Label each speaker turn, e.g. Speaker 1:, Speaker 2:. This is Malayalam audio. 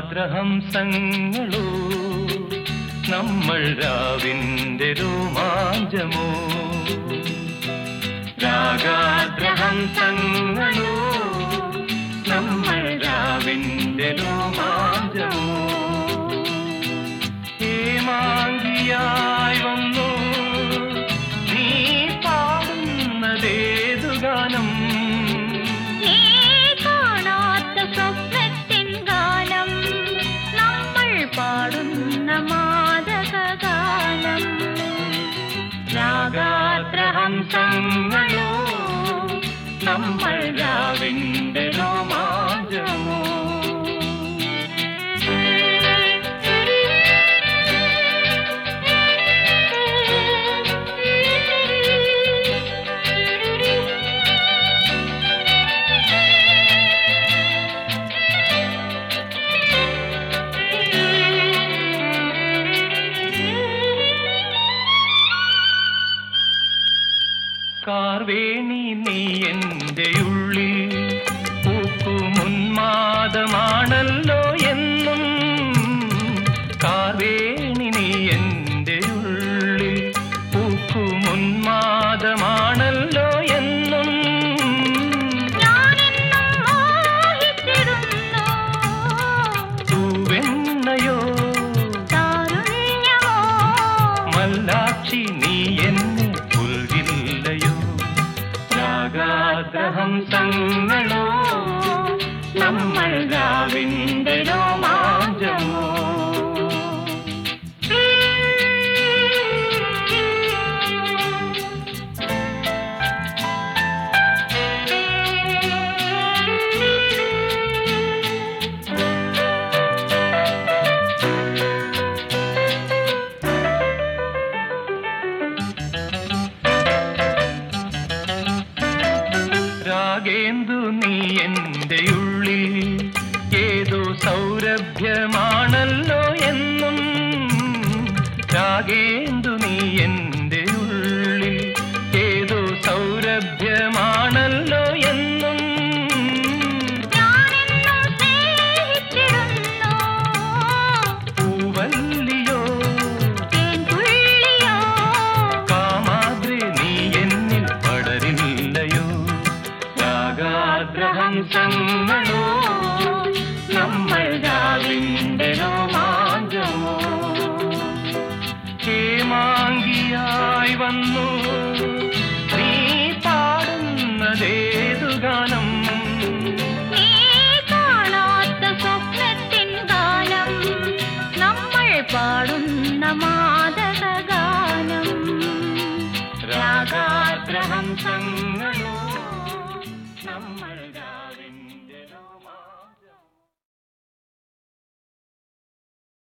Speaker 1: രാഗാദ്രഹംസങ്ങളോ നമ്മൾ രാവിന്റെ രോമാഞ്ചമോ രാഗാദ്രഹംസങ്ങളോ നമ്മൾ രാവിന്റെ രോമാഞ്ചമോ ഹേമാങ്കിയായി വന്നു നീ പാടുന്നതേതു ഗാനം
Speaker 2: നീ കാണാത്ത സ്വപ്നത്തിൻ ഗാനം നമ്മൾ പാടുന്ന മാതകഗാനം
Speaker 1: രാഗാത്രഹംസങ്ങളോ നമ്മൾ രാവിന്റെ രോമാഞ്ചമോ കാർവേണി നീ എന്റെ ഉള്ളിൽ പൂക്കുമുന്മാദമാണല്ലോ എന്നും കാർവേണി നീ എന്റെ ഉള്ളിൽ പൂക്കുമുന്മാദമാണല്ലോ എന്നും
Speaker 2: ഞാനെന്നും മോഹിച്ചിരുന്നു
Speaker 1: തൂവെണ്ണയോ
Speaker 2: താരുണ്യമോ
Speaker 1: മല്ലാക്ഷി നീ എന്നെ പുൽകില്ലയോ രാഗാഗ്രഹംസങ്ങളോ നമ്മൾ രാവിന്റെ രോമാഞ്ചമോ രാഗേന്ദു നീ എന്റെ ഉള്ളിൽ ഏതോ സൗരഭ്യമാണല്ലോ എന്നും രാഗേന്ദു നീ എന്റെ ഉള്ളിൽ ഏതോ സൗരഭ്യമാണല്ലോ എന്നും
Speaker 2: ഞാനെന്നും സ്നേഹിച്ചിരുന്നു
Speaker 1: പൂവല്ലിയോ
Speaker 2: തേൻതുള്ളിയോ
Speaker 1: കാമാദ്രി നീ എന്നിൽ പടരില്ലയോ രാഗാഗ്രഹംസങ്ങളോ നമ്മൾ രാവിന്റെ രോമാഞ്ചമോ ഹേമാങ്കിയായി വന്നു